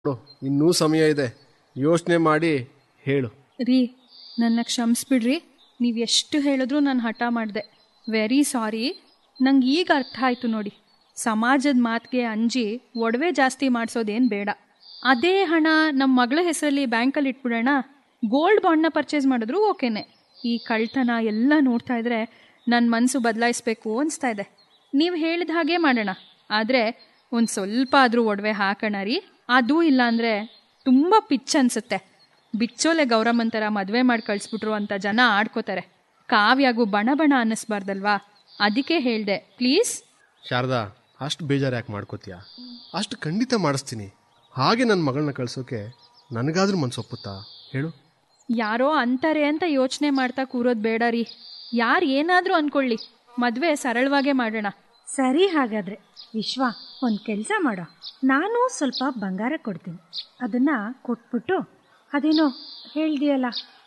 ನೋಡು ಇನ್ನೂ ಸಮಯ ಇದೆ ಯೋಚನೆ ಮಾಡಿ ಹೇಳು ರೀ ನನ್ನ ಕ್ಷಮಿಸ್ಬಿಡ್ರಿ ನೀವು ಎಷ್ಟು ಹೇಳಿದ್ರೂ ನಾನು ಹಠ ಮಾಡಿದೆ ವೆರಿ ಸಾರಿ ನಂಗೆ ಈಗ ಅರ್ಥ ಆಯ್ತು ನೋಡಿ ಸಮಾಜದ ಮಾತಿಗೆ ಅಂಜಿ ಒಡವೆ ಜಾಸ್ತಿ ಮಾಡಿಸೋದೇನು ಬೇಡ ಅದೇ ಹಣ ನಮ್ಮ ಮಗಳ ಹೆಸರಲ್ಲಿ ಬ್ಯಾಂಕಲ್ಲಿ ಇಟ್ಬಿಡೋಣ ಗೋಲ್ಡ್ ಬಾಂಡ್ನ ಪರ್ಚೇಸ್ ಮಾಡಿದ್ರು ಓಕೆನೆ ಈ ಕಳ್ತನ ಎಲ್ಲ ನೋಡ್ತಾ ಇದ್ರೆ ನನ್ನ ಮನಸ್ಸು ಬದಲಾಯಿಸ್ಬೇಕು ಅನಿಸ್ತಾ ಇದೆ ನೀವು ಹೇಳಿದ ಹಾಗೆ ಮಾಡೋಣ ಆದರೆ ಒಂದು ಸ್ವಲ್ಪ ಆದರೂ ಒಡವೆ ಹಾಕೋಣ ರೀ ಅದೂ ಇಲ್ಲ ಅಂದರೆ ತುಂಬ ಪಿಚ್ ಅನಿಸುತ್ತೆ ಬಿಚ್ಚೋಲೆ ಗೌರಮ್ಮಂತರ ಮದುವೆ ಮಾಡಿ ಕಳಿಸ್ಬಿಟ್ರು ಅಂತ ಜನ ಆಡ್ಕೋತಾರೆ ಕಾವ್ಯಾಗೂ ಬಣ ಬಣ ಅನ್ನಿಸ್ಬಾರ್ದಲ್ವಾ ಅದಕ್ಕೆ ಹೇಳ್ದೆ ಪ್ಲೀಸ್ ಶಾರದಾ ಅಷ್ಟು ಬೇಜಾರು ಯಾಕೆ ಮಾಡ್ಕೋತೀಯ ಅಷ್ಟು ಖಂಡಿತ ಮಾಡಿಸ್ತೀನಿ ಹಾಗೆ ನನ್ನ ಮಗಳನ್ನ ಕಳ್ಸೋಕೆ ನನಗಾದ್ರೂ ಮನ್ಸೊಪ್ಪುತ್ತಾ ಹೇಳು ಯಾರೋ ಅಂತಾರೆ ಅಂತ ಯೋಚನೆ ಮಾಡ್ತಾ ಕೂರೋದು ಬೇಡ ರೀ ಯಾರು ಏನಾದರೂ ಅನ್ಕೊಳ್ಳಿ ಮದುವೆ ಸರಳವಾಗೇ ಮಾಡೋಣ ಸರಿ ಹಾಗಾದ್ರೆ ವಿಶ್ವ ಒಂದು ಕೆಲಸ ಮಾಡೋ ನಾನು ಸ್ವಲ್ಪ ಬಂಗಾರ ಕೊಡ್ತೀನಿ ಅದನ್ನ ಕೊಟ್ಬಿಟ್ಟು ಅದೇನೋ ಹೇಳ್ದಿಯಲ್ಲ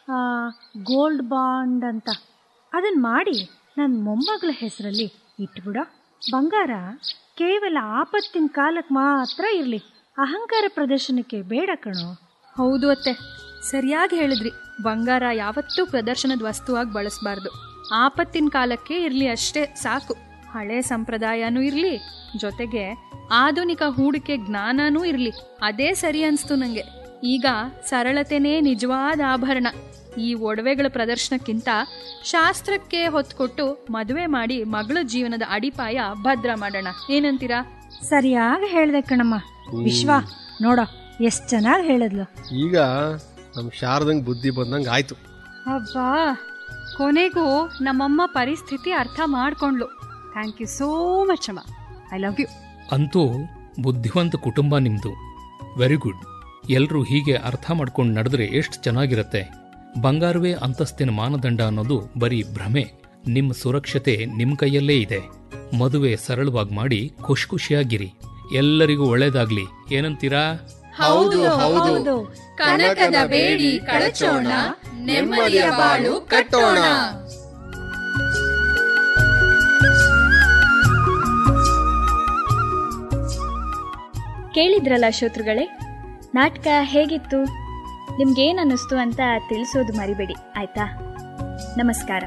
ಗೋಲ್ಡ್ ಬಾಂಡ್ ಅಂತ ಅದನ್ನ ಮಾಡಿ ನನ್ನ ಮೊಮ್ಮಗಳ ಹೆಸರಲ್ಲಿ ಇಟ್ಬಿಡೋ ಬಂಗಾರ ಕೇವಲ ಆಪತ್ತಿನ ಕಾಲಕ್ಕೆ ಮಾತ್ರ ಇರಲಿ ಅಹಂಕಾರ ಪ್ರದರ್ಶನಕ್ಕೆ ಬೇಡ ಕಣೋ ಹೌದು ಅತ್ತೆ ಸರಿಯಾಗಿ ಹೇಳಿದ್ರಿ ಬಂಗಾರ ಯಾವತ್ತೂ ಪ್ರದರ್ಶನದ ವಸ್ತುವಾಗಿ ಬಳಸಬಾರ್ದು ಆಪತ್ತಿನ ಕಾಲಕ್ಕೆ ಇರಲಿ ಅಷ್ಟೇ ಸಾಕು ಹಳೆ ಸಂಪ್ರದಾಯನೂ ಇರಲಿ ಜೊತೆಗೆ ಆಧುನಿಕ ಹೂಡಿಕೆ ಜ್ಞಾನನೂ ಇರಲಿ ಅದೇ ಸರಿ ಅನಿಸ್ತು ನನಗೆ ಈಗ ಸರಳತೆನೇ ನಿಜವಾದ ಆಭರಣ ಈ ಒಡವೆಗಳ ಪ್ರದರ್ಶನಕ್ಕಿಂತ ಶಾಸ್ತ್ರಕ್ಕೆ ಹೊತ್ತು ಕೊಟ್ಟು ಮದುವೆ ಮಾಡಿ ಮಗಳ ಜೀವನದ ಅಡಿಪಾಯ ಭದ್ರ ಮಾಡೋಣ ಏನಂತೀರಾ ಸರಿಯಾಗಿ ಹೇಳ್ದೆ ಕಣಮ್ಮ ವಿಶ್ವ ನೋಡೋ ಎಷ್ಟು ಚೆನ್ನಾಗಿ ಹೇಳಿದ್ಲು ಈಗ ನಮ್ಮ ಶಾರದಂಗೆ ಬುದ್ಧಿ ಬಂದಂಗೆ ಆಯ್ತು ಅಬ್ಬಾ ಕೊನೆಗೂ ನಮ್ಮಮ್ಮ ಪರಿಸ್ಥಿತಿ ಅರ್ಥ ಮಾಡ್ಕೊಂಡ್ಲು ಥ್ಯಾಂಕ್ ಯು ಸೋ ಮಚ್ ಅಮ್ಮ ಐ ಲವ್ ಯು ಅಂತೂ ಬುದ್ಧಿವಂತ ಕುಟುಂಬ ನಿಮ್ದು ವೆರಿ ಗುಡ್ ಎಲ್ರೂ ಹೀಗೆ ಅರ್ಥ ಮಾಡ್ಕೊಂಡು ನಡೆದ್ರೆ ಎಷ್ಟು ಚೆನ್ನಾಗಿರತ್ತೆ ಬಂಗಾರವೇ ಅಂತಸ್ತಿನ ಮಾನದಂಡ ಅನ್ನೋದು ಬರೀ ಭ್ರಮೆ ನಿಮ್ಮ ಸುರಕ್ಷತೆ ನಿಮ್ ಕೈಯಲ್ಲೇ ಇದೆ ಮದುವೆ ಸರಳವಾಗಿ ಮಾಡಿ ಖುಷಿ ಖುಷಿಯಾಗಿರಿ ಎಲ್ಲರಿಗೂ ಒಳ್ಳೇದಾಗ್ಲಿ ಏನಂತೀರಾ ಹೌದು ಹೌದು ಕನಕದ ಬೇಡಿ ಕಳಚೋಣ ನೆಮ್ಮದಿಯ ಬಾಳು ಕಟ್ಟೋಣ ಕೇಳಿದ್ರಲ್ಲ ಶ್ರೋತೃಗಳೇ ನಾಟಕ ಹೇಗಿತ್ತು ನಿಮ್ಗೇನು ಅನ್ನಿಸ್ತು ಅಂತ ತಿಳಿಸೋದು ಮರಿಬೇಡಿ ಆಯ್ತಾ ನಮಸ್ಕಾರ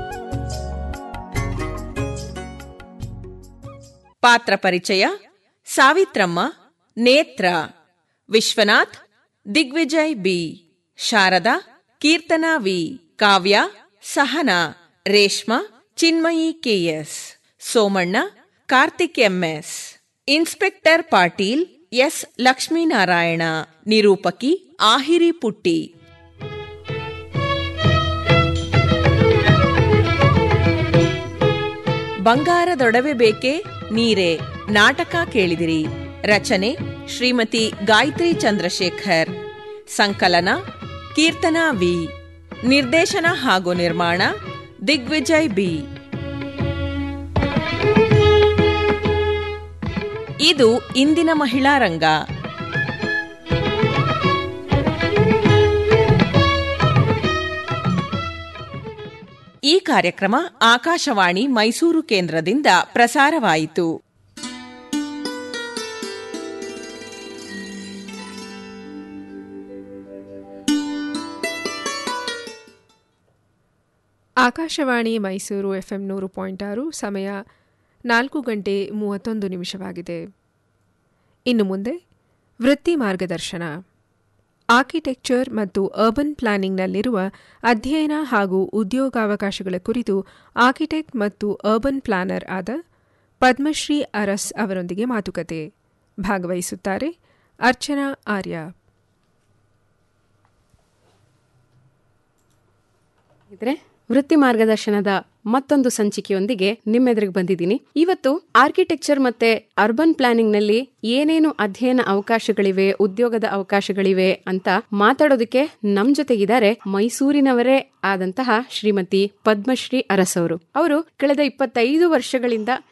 ಪಾತ್ರ ಪರಿಚಯ Savitramma Netra Vishwanath Digvijay B Sharada Keertana V Kavya Sahana Reshma Chinmayi KS Somanna Karthik MS inspector Patil S Lakshminarayana ನಿರೂಪಕಿ ಆಹಿರಿ ಪುಟ್ಟಿ ಬಂಗಾರದೊಡವೆ ಬೇಕೆ ನೀರೆ ನಾಟಕ ಕೇಳಿದಿರಿ ರಚನೆ ಶ್ರೀಮತಿ ಗಾಯತ್ರಿ ಚಂದ್ರಶೇಖರ್ ಸಂಕಲನ ಕೀರ್ತನಾ ವಿ ನಿರ್ದೇಶನ ಹಾಗೂ ನಿರ್ಮಾಣ ದಿಗ್ವಿಜಯ್ ಬಿ ಇದು ಇಂದಿನ ಮಹಿಳಾ ರಂಗ ಈ ಕಾರ್ಯಕ್ರಮ ಆಕಾಶವಾಣಿ ಮೈಸೂರು ಕೇಂದ್ರದಿಂದ ಪ್ರಸಾರವಾಯಿತು ಆಕಾಶವಾಣಿ ಮೈಸೂರು ಎಫ್ಎಂ ನೂರು ಪಾಯಿಂಟ್ ಆರು ಸಮಯ ನಾಲ್ಕು ಗಂಟೆ ಮೂವತ್ತೊಂದು ನಿಮಿಷವಾಗಿದೆ ಇನ್ನು ಮುಂದೆ ವೃತ್ತಿ ಮಾರ್ಗದರ್ಶನ ಆರ್ಕಿಟೆಕ್ಚರ್ ಮತ್ತು ಅರ್ಬನ್ ಪ್ಲಾನಿಂಗ್ನಲ್ಲಿರುವ ಅಧ್ಯಯನ ಹಾಗೂ ಉದ್ಯೋಗಾವಕಾಶಗಳ ಕುರಿತು ಆರ್ಕಿಟೆಕ್ಟ್ ಮತ್ತು ಅರ್ಬನ್ ಪ್ಲಾನರ್ ಆದ ಪದ್ಮಶ್ರೀ ಅರಸ್ ಅವರೊಂದಿಗೆ ಮಾತುಕತೆ ಭಾಗವಹಿಸುತ್ತಾರೆ ಅರ್ಚನಾ ಆರ್ಯ ಇದ್ರೆ ವೃತ್ತಿ ಮಾರ್ಗದರ್ಶನದ ಮತ್ತೊಂದು ಸಂಚಿಕೆಯೊಂದಿಗೆ ನಿಮ್ಮೆದುರಿಗೆ ಬಂದಿದ್ದೀನಿ ಇವತ್ತು ಆರ್ಕಿಟೆಕ್ಚರ್ ಮತ್ತೆ ಅರ್ಬನ್ ಪ್ಲಾನಿಂಗ್ ನಲ್ಲಿ ಏನೇನು ಅಧ್ಯಯನ ಅವಕಾಶಗಳಿವೆ ಉದ್ಯೋಗದ ಅವಕಾಶಗಳಿವೆ ಅಂತ ಮಾತಾಡೋದಕ್ಕೆ ನಮ್ ಜೊತೆಗಿದ್ದಾರೆ ಮೈಸೂರಿನವರೇ ಆದಂತಹ ಶ್ರೀಮತಿ ಪದ್ಮಶ್ರೀ ಅರಸ್ ಅವರು ಅವರು ಕಳೆದ ಇಪ್ಪತ್ತೈದು ವರ್ಷಗಳಿಂದ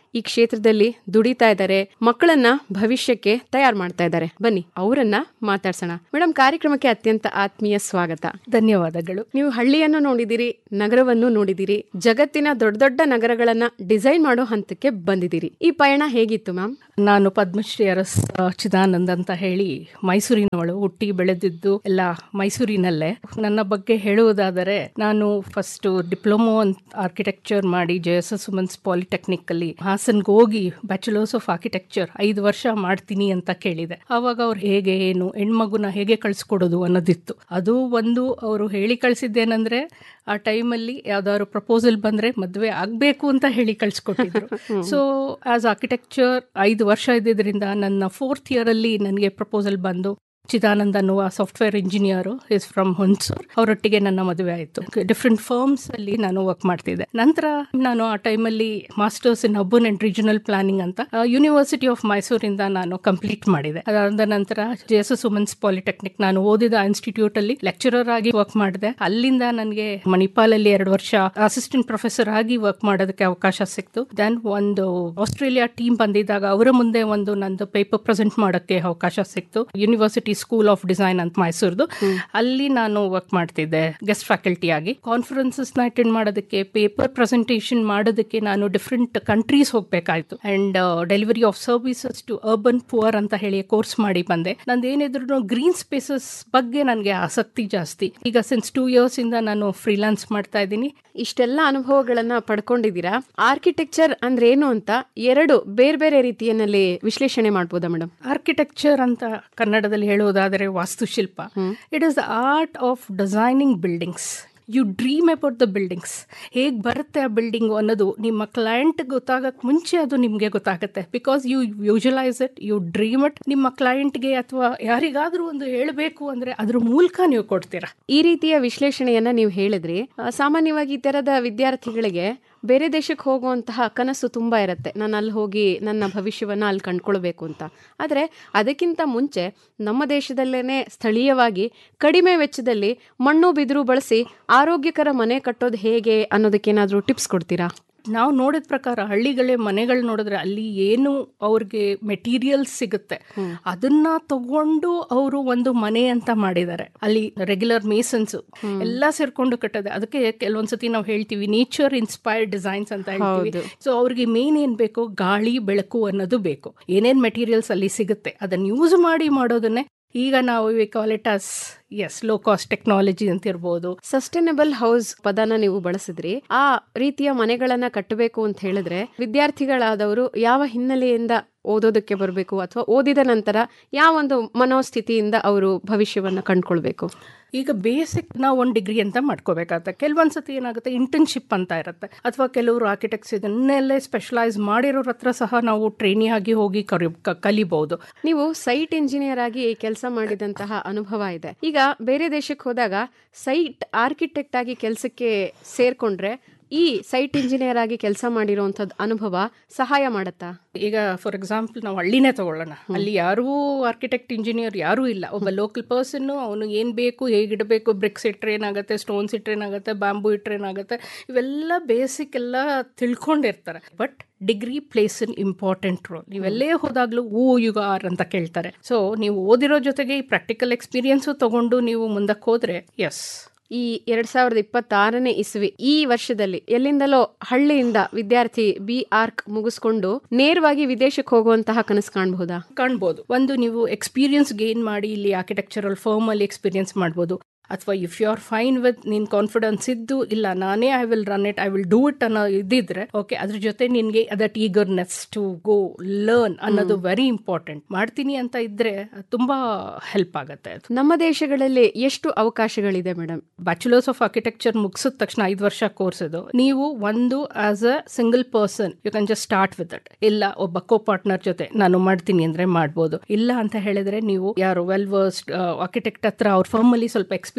ಈ ಕ್ಷೇತ್ರದಲ್ಲಿ ದುಡಿತಾ ಇದ್ದಾರೆ ಮಕ್ಕಳನ್ನ ಭವಿಷ್ಯಕ್ಕೆ ತಯಾರು ಮಾಡ್ತಾ ಇದ್ದಾರೆ ಬನ್ನಿ ಅವರನ್ನ ಮಾತಾಡ್ಸೋಣ ಮೇಡಮ್ ಕಾರ್ಯಕ್ರಮಕ್ಕೆ ಅತ್ಯಂತ ಆತ್ಮೀಯ ಸ್ವಾಗತ ಧನ್ಯವಾದಗಳು ನೀವು ಹಳ್ಳಿಯನ್ನು ನೋಡಿದಿರಿ ನಗರವನ್ನು ನೋಡಿದಿರಿ ಜಗತ್ತಿನ ದೊಡ್ಡ ದೊಡ್ಡ ನಗರಗಳನ್ನ ಡಿಸೈನ್ ಮಾಡೋ ಹಂತಕ್ಕೆ ಬಂದಿದ್ದೀರಿ ಈ ಪಯಣ ಹೇಗಿತ್ತು ಮ್ಯಾಮ್ ನಾನು ಪದ್ಮಶ್ರೀ ಅರಸ್ ಆ, ಚಿದಾನಂದ್ ಅಂತ ಹೇಳಿ ಮೈಸೂರಿನವಳು ಹುಟ್ಟಿ ಬೆಳೆದಿದ್ದು ಎಲ್ಲ ಮೈಸೂರಿನಲ್ಲೇ ನನ್ನ ಬಗ್ಗೆ ಹೇಳುವುದಾದರೆ ನಾನು ಫಸ್ಟ್ ಡಿಪ್ಲೊಮೊ ಆರ್ಕಿಟೆಕ್ಚರ್ ಮಾಡಿ J S S women's polytechnic ಅಲ್ಲಿ ಹಾಸನ್ಗೆ ಹೋಗಿ ಬ್ಯಾಚುಲರ್ಸ್ ಆಫ್ ಆರ್ಕಿಟೆಕ್ಚರ್ ಐದು ವರ್ಷ ಮಾಡ್ತೀನಿ ಅಂತ ಕೇಳಿದೆ ಅವಾಗ ಅವ್ರು ಹೇಗೆ ಏನು ಹೆಣ್ಮಗುನ ಹೇಗೆ ಕಳ್ಸಿಕೊಡೋದು ಅನ್ನೋದಿತ್ತು ಅದು ಒಂದು ಅವರು ಹೇಳಿ ಕಳಿಸಿದ್ದೇನೆಂದ್ರೆ ಆ ಟೈಮಲ್ಲಿ ಯಾವ್ದಾದ್ರು ಪ್ರಪೋಸಲ್ ಬಂದ್ರೆ ಮದುವೆ ಆಗ್ಬೇಕು ಅಂತ ಹೇಳಿ ಕಳ್ಸಿಕೊಟ್ಟಿದ್ರು ಸೊ ಆಸ್ ಆರ್ಕಿಟೆಕ್ಚರ್ ಐದು ವರ್ಷ ಇದ್ದಿದ್ರಿಂದ ನನ್ನ ಫೋರ್ತ್ ಇಯರ್ ಅಲ್ಲಿ ನನಗೆ ಪ್ರಪೋಸಲ್ ಬಂದು ಚಿದಾನಂದ್ ಅನ್ನುವ software engineer is from Hunsur ಅವರೊಟ್ಟಿಗೆ ನನ್ನ ಮದುವೆ ಆಯಿತು ಡಿಫ್ರೆಂಟ್ ಫರ್ಮ್ಸ್ ಅಲ್ಲಿ ನಾನು ವರ್ಕ್ ಮಾಡ್ತಿದ್ದೆ ನಂತರ ನಾನು ಆ ಟೈಮಲ್ಲಿ masters in urban and regional planning ಅಂತ ಯೂನಿವರ್ಸಿಟಿ ಆಫ್ ಮೈಸೂರಿಂದ ನಾನು ಕಂಪ್ಲೀಟ್ ಮಾಡಿದೆ ಅದಾದ ನಂತರ J S S women's polytechnic ನಾನು ಓದಿದ ಇನ್ಸ್ಟಿಟ್ಯೂಟ್ ಅಲ್ಲಿ ಲೆಕ್ಚರರ್ ಆಗಿ ವರ್ಕ್ ಮಾಡಿದೆ ಅಲ್ಲಿಂದ ನನಗೆ ಮಣಿಪಾಲ್ ಅಲ್ಲಿ ಎರಡು ವರ್ಷ ಅಸಿಸ್ಟೆಂಟ್ ಪ್ರೊಫೆಸರ್ ಆಗಿ ವರ್ಕ್ ಮಾಡೋದಕ್ಕೆ ಅವಕಾಶ ಸಿಕ್ತು ದೆನ್ ಒಂದು ಆಸ್ಟ್ರೇಲಿಯಾ ಟೀಮ್ ಬಂದಿದ್ದಾಗ ಅವರ ಮುಂದೆ ಒಂದು ನಂದು ಪೇಪರ್ ಪ್ರೆಸೆಂಟ್ ಮಾಡೋಕ್ಕೆ ಅವಕಾಶ ಸಿಕ್ತು ಯೂನಿವರ್ಸಿಟಿ ಸ್ಕೂಲ್ ಆಫ್ ಡಿಸೈನ್ ಅಂತ ಮೈಸೂರ್ದು ಅಲ್ಲಿ ನಾನು ವರ್ಕ್ ಮಾಡ್ತಿದ್ದೆ ಗೆಸ್ಟ್ ಫ್ಯಾಕಲ್ಟಿ ಆಗಿ ಕಾನ್ಫರೆನ್ಸಸ್ ನ ಅಟೆಂಡ್ ಮಾಡೋದಕ್ಕೆ ಪೇಪರ್ ಪ್ರೆಸೆಂಟೇಷನ್ ಮಾಡೋದಕ್ಕೆ ನಾನು ಡಿಫ್ರೆಂಟ್ ಕಂಟ್ರೀಸ್ ಹೋಗ್ಬೇಕಾಯ್ತು and delivery of services to urban poor ಅಂತ ಹೇಳಿ ಕೋರ್ಸ್ ಮಾಡಿ ಬಂದೆ ನಂದು ಏನಿದ್ರು ಗ್ರೀನ್ ಸ್ಪೇಸಸ್ ಬಗ್ಗೆ ನನಗೆ ಆಸಕ್ತಿ ಜಾಸ್ತಿ ಈಗ ಸಿನ್ಸ್ ಟೂ ಇಯರ್ಸ್ ಇಂದ ನಾನು ಫ್ರೀಲಾನ್ಸ್ ಮಾಡ್ತಾ ಇದ್ದೀನಿ ಇಷ್ಟೆಲ್ಲ ಅನುಭವಗಳನ್ನ ಪಡ್ಕೊಂಡಿದ್ದೀರಾ ಆರ್ಕಿಟೆಕ್ಚರ್ ಅಂದ್ರೆ ಏನು ಅಂತ ಎರಡು ಬೇರೆ ಬೇರೆ ರೀತಿಯಲ್ಲಿ ವಿಶ್ಲೇಷಣೆ ಮಾಡ್ಬೋದಾ ಮೇಡಮ್ ಆರ್ಕಿಟೆಕ್ಚರ್ ಅಂತ ಕನ್ನಡದಲ್ಲಿ ಹೇಳುವುದಾದರೆ ವಾಸ್ತುಶಿಲ್ಪ it is the art of designing buildings you dream about the buildings ಹೇಗೆ ಬರುತ್ತೆ ಆ ಬಿಲ್ಡಿಂಗು ಅನ್ನೋದು ನಿಮ್ಮ ಕ್ಲೈಂಟ್ ಗೊತ್ತಾಗಕ್ಕೆ ಮುಂಚೆ ಅದು ನಿಮಗೆ ಗೊತ್ತಾಗುತ್ತೆ because you visualise it you dream it ನಿಮ್ಮ ಕ್ಲೈಂಟ್ಗೆ ಅಥವಾ ಯಾರಿಗಾದ್ರೂ ಒಂದು ಹೇಳಬೇಕು ಅಂದ್ರೆ ಅದ್ರ ಮೂಲಕ ನೀವು ಕೊಡ್ತೀರಾ ಈ ರೀತಿಯ ವಿಶ್ಲೇಷಣೆಯನ್ನ ನೀವು ಹೇಳಿದ್ರಿ ಆ, ಸಾಮಾನ್ಯವಾಗಿ ಈ ತರದ ವಿದ್ಯಾರ್ಥಿಗಳಿಗೆ ಬೇರೆ ದೇಶಕ್ಕೆ ಹೋಗುವಂತಹ ಕನಸು ತುಂಬಾ ಇರುತ್ತೆ ನಾನು ಅಲ್ಲಿ ಹೋಗಿ ನನ್ನ ಭವಿಷ್ಯವನ್ನ ಅಲ್ಲಿ ಕಂಡ್ಕೊಳ್ಬೇಕು ಅಂತ ಆದರೆ ಅದಕ್ಕಿಂತ ಮುಂಚೆ ನಮ್ಮ ದೇಶದಲ್ಲೇನೆ ಸ್ಥಳೀಯವಾಗಿ ಕಡಿಮೆ ವೆಚ್ಚದಲ್ಲಿ ಮಣ್ಣು ಬಿದಿರು ಬಳಸಿ ಆರೋಗ್ಯಕರ ಮನೆ ಕಟ್ಟೋದು ಹೇಗೆ ಅನ್ನೋದಕ್ಕೇನಾದ್ರೂ ಟಿಪ್ಸ್ ಕೊಡ್ತೀರಾ ನಾವು ನೋಡಿದ ಪ್ರಕಾರ ಹಳ್ಳಿಗಳೇ ಮನೆಗಳು ನೋಡಿದ್ರೆ ಅಲ್ಲಿ ಏನು ಅವ್ರಿಗೆ ಮೆಟೀರಿಯಲ್ಸ್ ಸಿಗುತ್ತೆ ಅದನ್ನ ತಗೊಂಡು ಅವರು ಒಂದು ಮನೆ ಅಂತ ಮಾಡಿದ್ದಾರೆ ಅಲ್ಲಿ ರೆಗ್ಯುಲರ್ ಮೇಸನ್ಸ್ ಎಲ್ಲ ಸೇರ್ಕೊಂಡು ಕಟ್ಟದೆ ಅದಕ್ಕೆ ಕೆಲವೊಂದ್ಸತಿ ನಾವು ಹೇಳ್ತೀವಿ ನೇಚರ್ ಇನ್ಸ್ಪೈರ್ಡ್ ಡಿಸೈನ್ಸ್ ಅಂತ ಹೇಳ್ತೀವಿ ಸೊ ಅವ್ರಿಗೆ ಮೇನ್ ಏನ್ ಬೇಕು ಗಾಳಿ ಬೆಳಕು ಅನ್ನೋದು ಬೇಕು ಏನೇನ್ ಮೆಟೀರಿಯಲ್ಸ್ ಅಲ್ಲಿ ಸಿಗುತ್ತೆ ಅದನ್ನ ಯೂಸ್ ಮಾಡಿ ಮಾಡೋದನ್ನೇ ಈಗ ನಾವು we call it us as low cost technology ಅಂತ ಇರ್ಬೋದು ಸಸ್ಟೈನಬಲ್ ಹೌಸ್ ಪದನ ನೀವು ಬಳಸಿದ್ರಿ ಆ ರೀತಿಯ ಮನೆಗಳನ್ನ ಕಟ್ಟಬೇಕು ಅಂತ ಹೇಳಿದ್ರೆ ವಿದ್ಯಾರ್ಥಿಗಳಾದವರು ಯಾವ ಹಿನ್ನೆಲೆಯಿಂದ ಓದೋದಕ್ಕೆ ಬರಬೇಕು ಅಥವಾ ಓದಿದ ನಂತರ ಯಾವ ಒಂದು ಮನೋಸ್ಥಿತಿಯಿಂದ ಅವರು ಭವಿಷ್ಯವನ್ನ ಕಂಡ್ಕೊಳ್ಬೇಕು ಈಗ ಬೇಸಿಕ್ ನಾವು ಒಂದು ಡಿಗ್ರಿ ಅಂತ ಮಾಡ್ಕೋಬೇಕಾಗತ್ತೆ ಕೆಲವೊಂದ್ಸತಿ ಏನಾಗುತ್ತೆ ಇಂಟರ್ನ್ಶಿಪ್ ಅಂತ ಇರುತ್ತೆ ಅಥವಾ ಕೆಲವರು ಆರ್ಕಿಟೆಕ್ಟ್ಸ್ ಇದನ್ನೆಲ್ಲೇ ಸ್ಪೆಷಲೈಸ್ ಮಾಡಿರೋರ ಹತ್ರ ಸಹ ನಾವು ಟ್ರೈನಿ ಆಗಿ ಹೋಗಿ ಕರಿ ಕ- ಕಲಿಬಹುದು ನೀವು ಸೈಟ್ ಇಂಜಿನಿಯರ್ ಆಗಿ ಕೆಲಸ ಮಾಡಿದಂತಹ ಅನುಭವ ಇದೆ ಈಗ ಬೇರೆ ದೇಶಕ್ಕೆ ಹೋದಾಗ ಸೈಟ್ ಆರ್ಕಿಟೆಕ್ಟ್ ಆಗಿ ಕೆಲಸಕ್ಕೆ ಸೇರ್ಕೊಂಡ್ರೆ ಈ ಸೈಟ್ ಇಂಜಿನಿಯರ್ ಆಗಿ ಕೆಲಸ ಮಾಡಿರುವಂತದ್ ಅನುಭವ ಸಹಾಯ ಮಾಡತ್ತಾ ಈಗ ಫಾರ್ ಎಕ್ಸಾಂಪಲ್ ನಾವು ಹಳ್ಳಿನೇ ತಗೊಳ್ಳೋಣ ಅಲ್ಲಿ ಯಾರೂ ಆರ್ಕಿಟೆಕ್ಟ್ ಇಂಜಿನಿಯರ್ ಯಾರೂ ಇಲ್ಲ ಒಬ್ಬ ಲೋಕಲ್ ಪರ್ಸನ್ ಅವನು ಏನ್ ಬೇಕು ಹೇಗಿಡಬೇಕು ಬ್ರಿಕ್ಸ್ ಇಟ್ರೆ ಏನಾಗುತ್ತೆ ಸ್ಟೋನ್ಸ್ ಇಟ್ರೆ ಏನಾಗುತ್ತೆ ಬ್ಯಾಂಬೂ ಇಟ್ರೆ ಏನಾಗುತ್ತೆ ಇವೆಲ್ಲ ಬೇಸಿಕ್ ಎಲ್ಲ ತಿಳ್ಕೊಂಡಿರ್ತಾರೆ but degree plays in important role ನೀವೆಲ್ಲೇ ಹೋದಾಗ್ಲೂ ಓ ಯುಗ ಆರ್ ಅಂತ ಕೇಳ್ತಾರೆ ಸೊ ನೀವು ಓದಿರೋ ಜೊತೆಗೆ ಈ ಪ್ರಾಕ್ಟಿಕಲ್ ಎಕ್ಸ್ಪೀರಿಯನ್ಸು ತಗೊಂಡು ನೀವು ಮುಂದಕ್ಕೆ ಹೋದ್ರೆ ಎಸ್ ಈ ಎರಡ್ ಸಾವಿರದ ಇಪ್ಪತ್ತಾರನೇ ಇಸ್ವಿ ಈ ವರ್ಷದಲ್ಲಿ ಎಲ್ಲಿಂದಲೋ ಹಳ್ಳಿಯಿಂದ ವಿದ್ಯಾರ್ಥಿ ಬಿ ಆರ್ಕ್ ಮುಗಿಸ್ಕೊಂಡು ನೇರವಾಗಿ ವಿದೇಶಕ್ಕೆ ಹೋಗುವಂತಹ ಕನಸು ಕಾಣಬಹುದಾ ಕಾಣ್ಬೋದು ಒಂದು ನೀವು ಎಕ್ಸ್ಪೀರಿಯನ್ಸ್ ಗೇನ್ ಮಾಡಿ ಇಲ್ಲಿ ಆರ್ಕಿಟೆಕ್ಚರಲ್ ಫರ್ಮ್ ಅಲ್ಲಿ ಎಕ್ಸ್ಪೀರಿಯನ್ಸ್ ಮಾಡ್ಬೋದು ಅಥವಾ if you are fine with ನಿನ್ ಕಾನ್ಫಿಡೆನ್ಸ್ ಇದ್ದು ಇಲ್ಲ ನಾನೇ I will run it I will do it ಅನ್ನೋ ಇದ್ದಿದ್ರೆ ಓಕೆ ಅದ್ರ ಜೊತೆ ನಿನ್ಗೆ that eagerness to go learn ಅನ್ನೋದು ವೆರಿ ಇಂಪಾರ್ಟೆಂಟ್ ಮಾಡ್ತೀನಿ ಅಂತ ಇದ್ರೆ ಅದ್ ತುಂಬಾ ಹೆಲ್ಪ್ ಆಗುತ್ತೆ ಅದು ನಮ್ಮ ದೇಶಗಳಲ್ಲಿ ಎಷ್ಟು ಅವಕಾಶಗಳಿದೆ ಮೇಡಮ್ ಬ್ಯಾಚುಲರ್ಸ್ ಆಫ್ ಆರ್ಕಿಟೆಕ್ಚರ್ ಮುಗಿಸಿದ ತಕ್ಷಣ ಐದು ವರ್ಷ ಕೋರ್ಸ್ ಇದು ನೀವು ಒಂದು as a single person you can just start with it ಇಲ್ಲ ಒಬ್ಬ ಕೋ ಪಾರ್ಟ್ನರ್ ಜೊತೆ ನಾನು ಮಾಡ್ತೀನಿ ಅಂದ್ರೆ ಮಾಡ್ಬೋದು ಇಲ್ಲ ಅಂತ ಹೇಳಿದ್ರೆ ನೀವು ಯಾರು ವೆಲ್ ವರ್ಸ್ಡ್ ಆರ್ಕಿಟೆಕ್ಟ್ ಹತ್ರ ಅವ್ರ ಫರ್ಮ್ ಅಲ್ಲಿ ಸ್ವಲ್ಪ ಎಕ್ಸ್ಪೀರಿಯನ್ಸ್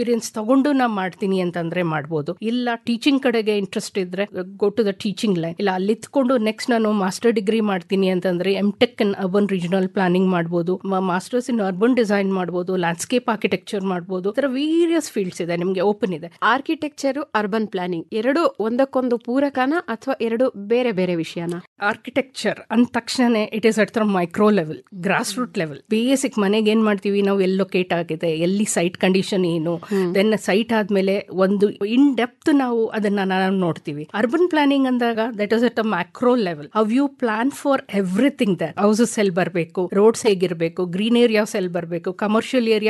ಎಕ್ಸ್ಪೀರಿಯನ್ಸ್ ತಗೊಂಡು ನಾ ಮಾಡ್ತೀನಿ ಅಂತಂದ್ರೆ ಮಾಡ್ಬೋದು ಇಲ್ಲ ಟೀಚಿಂಗ್ ಕಡೆಗೆ ಇಂಟ್ರೆಸ್ಟ್ ಇದ್ರೆ go to the teaching line ಇಲ್ಲ ಅಲ್ಲಿ ಇತ್ಕೊಂಡು ನೆಕ್ಸ್ಟ್ ನಾನು ಮಾಸ್ಟರ್ ಡಿಗ್ರಿ ಮಾಡ್ತೀನಿ ಅಂತಂದ್ರೆ M tech in urban regional planning ಮಾಡ್ಬೋದು ಮಾಸ್ಟರ್ಸ್ ಇನ್ ಅರ್ಬನ್ ಡಿಸೈನ್ ಮಾಡ್ಬೋದು ಲ್ಯಾಂಡ್ಸ್ಕೇಪ್ ಆರ್ಕಿಟೆಕ್ಚರ್ ಮಾಡ್ಬೋದು ತರ ವೇರಿಯಸ್ ಫೀಲ್ಡ್ಸ್ ಇದೆ ನಿಮಗೆ ಓಪನ್ ಇದೆ ಆರ್ಕಿಟೆಕ್ಚರು ಅರ್ಬನ್ ಪ್ಲಾನಿಂಗ್ ಎರಡು ಒಂದಕ್ಕೊಂದು ಪೂರಕನ ಅಥವಾ ಎರಡು ಬೇರೆ ಬೇರೆ ವಿಷಯನ ಆರ್ಕಿಟೆಕ್ಚರ್ ಅಂದ ತಕ್ಷಣನೇ it is at the micro level grass root level basic ಮನೆಗೆ ಏನ್ ಮಾಡ್ತೀವಿ ನಾವು ಎಲ್ಲಿ ಲೊಕೇಟ್ ಆಗಿದೆ ಎಲ್ಲಿ ಸೈಟ್ ಕಂಡೀಷನ್ ಏನು ದೆನ್ ಸೈಟ್ ಆದ್ಮೇಲೆ ಒಂದು ಇನ್ ಡೆಪ್ತ್ ನಾವು ಅದನ್ನ ನಾವು ನೋಡ್ತೀವಿ ಅರ್ಬನ್ ಪ್ಲಾನಿಂಗ್ ಅಂದಾಗ that is at a macro level how you plan for everything there houses ಎಲ್ಲಿ ಬರಬೇಕು ರೋಡ್ಸ್ ಹೇಗಿರಬೇಕು ಗ್ರೀನ್ ಏರಿಯಾಸ್ ಎಲ್ಲಿ ಬರಬೇಕು ಕಮರ್ಷಿಯಲ್ ಏರಿಯಾ